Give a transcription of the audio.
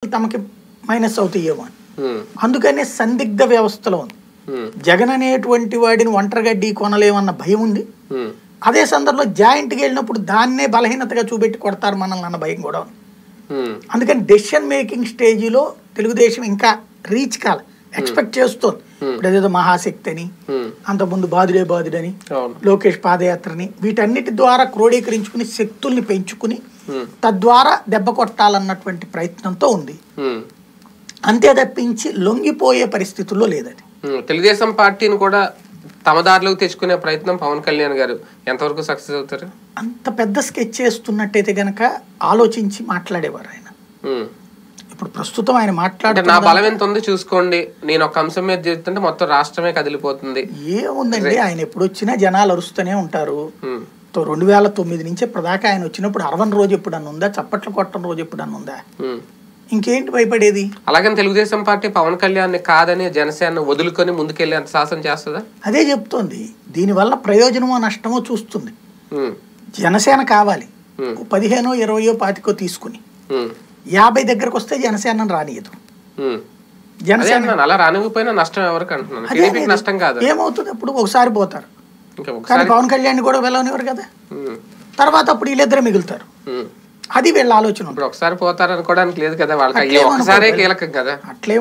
తమకి మైనస్ అవుతాయేమో అని ఉమ్, అందుకనే సందిగ్ధ వ్యవస్థలో ఉంది ఉమ్, జగన్ అనేటువంటి వాడిని ఒంటరిగా ఢీ కొనలేమన్న భయం ఉంది ఉమ్, అదే సందర్భంలో జాయింట్కి వెళ్ళినప్పుడు దాన్నే బలహీనతగా చూపెట్టి కొడతారు మనల్ని అన్న భయం కూడా ఉంది ఉమ్, అందుకని డెసిషన్ మేకింగ్ స్టేజిలో తెలుగుదేశం ఇంకా రీచ్ కాల ఎక్స్పెక్ట్ చేస్తోంది ఇప్పుడు ఏదేదో మహాశక్తి అని ఉమ్, అంతకుముందు బాధుడే బాధుడని అవును లోకేష్ పాదయాత్రని వీటన్నిటి ద్వారా క్రోడీకరించుకుని శక్తుల్ని పెంచుకుని ఉమ్, తద్వారా దెబ్బ కొట్టాలన్నటువంటి ప్రయత్నంతో ఉంది ఉమ్, అంతే తప్పించి లొంగిపోయే పరిస్థితుల్లో లేదది ఉమ్, తెలుగుదేశం పార్టీని కూడా తమ దారిలోకి తెచ్చుకునే ప్రయత్నం పవన్ కళ్యాణ్ గారు ఎంతవరకు సక్సెస్ అవుతారు అంత పెద్ద స్కెచ్ చేస్తున్నట్టయితే గనక ఆలోచించి మాట్లాడేవారు ఆయన ఉమ్. ఇప్పుడు ప్రస్తుతం ఆయన అంటే నా మాట్లాడుతున్న బలం ఎంత ఉంది చూసుకోండి నేను ఒక అంశం మీద చెప్తుంటే మొత్తం రాష్ట్రమే కదిలిపోతుంది ఏముందండి ఆయన ఎప్పుడు వచ్చినా జనాలు అరుస్తూనే ఉంటారు ఉమ్, తో రెండు వేల తొమ్మిది నుంచి ఇప్పటిదాకా ఆయన వచ్చినప్పుడు అరవన్ రోజు ఎప్పుడన్నా ఉందా చప్పట్లు కొట్టడం రోజు ఎప్పుడన్నా ఉందా ఉమ్. ఇంకేంటి భయపడేది అలాగని తెలుగుదేశం పార్టీ పవన్ కళ్యాణ్ కాదని జనసేన వదులుకొని ముందుకెళ్ళి అంత శాసనం చేస్తుందా అదే చెప్తోంది దీనివల్ల ప్రయోజనమో నష్టమో చూస్తుంది ఉమ్, జనసేన కావాలి Hmm. ఓ పదిహేనో ఇరవయో పాతికో తీసుకుని ఉమ్, యాభై దగ్గరకు వస్తే జనసేనను రానియదు ఉమ్. అదే జనసేన అంటున్నాను అలా రానివ్వకపోయినా నష్టం ఎవరికి అంటున్నాను అదే టీడీపీకి అనేది. నష్టం కాదు ఏమవుతుంది అప్పుడు ఒకసారి పోతారు ఇంకా కానీ ఒకసారి పవన్ కళ్యాణ్ కూడా వెళ్ళనివ్వరు కదా ఉమ్, తర్వాత అప్పుడు వీళ్ళిద్దరే మిగులుతారు ఉమ్. అది వీళ్ళ ఆలోచన ఇప్పుడు ఒకసారి పోతారు అనుకోవడానికి లేదు కదా వాళ్ళకి అట్లే ఒక్కసారే అనుకోవాలి. కీలకం కదా అట్లే